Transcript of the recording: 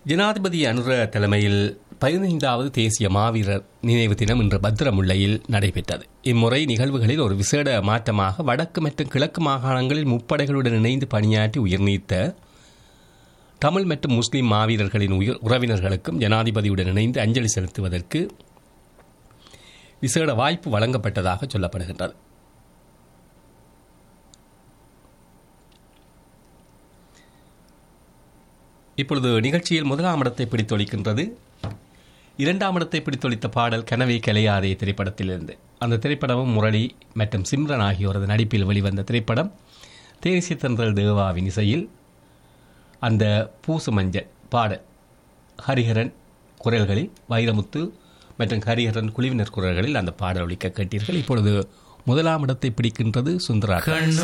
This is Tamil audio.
ஜனாதிபதி அனுர தலைமையில் பதினைந்தாவது தேசிய மாவீரர் நினைவு தினம் இன்று பத்திரமுல்லையில் நடைபெற்றது இம்முறை நிகழ்வுகளில் ஒரு விசேட மாற்றமாக வடக்கு மற்றும் கிழக்கு மாகாணங்களில் முப்படைகளுடன் இணைந்து பணியாற்றி உயிர்நீத்த தமிழ் மற்றும் முஸ்லிம் மாவீரர்களின் உயிர் உறவினர்களுக்கும் ஜனாதிபதியுடன் இணைந்து அஞ்சலி செலுத்துவதற்கு விசேட வாய்ப்பு வழங்கப்பட்டதாக சொல்லப்படுகின்றது இப்பொழுது நிகழ்ச்சியில் முதலாம் இடத்தை பிடித்தொழிக்கின்றது இரண்டாம் இடத்தை பிடித்தொழித்த பாடல் கனவே கலையாதே திரைப்படத்திலிருந்து அந்த திரைப்படமும் முரளி மற்றும் சிம்ரன் ஆகியோரது நடிப்பில் வெளிவந்த திரைப்படம் தேசிய தென்றல் தேவாவின் இசையில் அந்த பூசு மஞ்சள் பாடல் ஹரிஹரன் குரல்களில் வைரமுத்து மற்றும் ஹரிஹரன் குழுவினர் குரல்களில் அந்த பாடல் ஒலிக்க கேட்டீர்கள் இப்பொழுது முதலாம் இடத்தை பிடிக்கின்றது சுந்தரா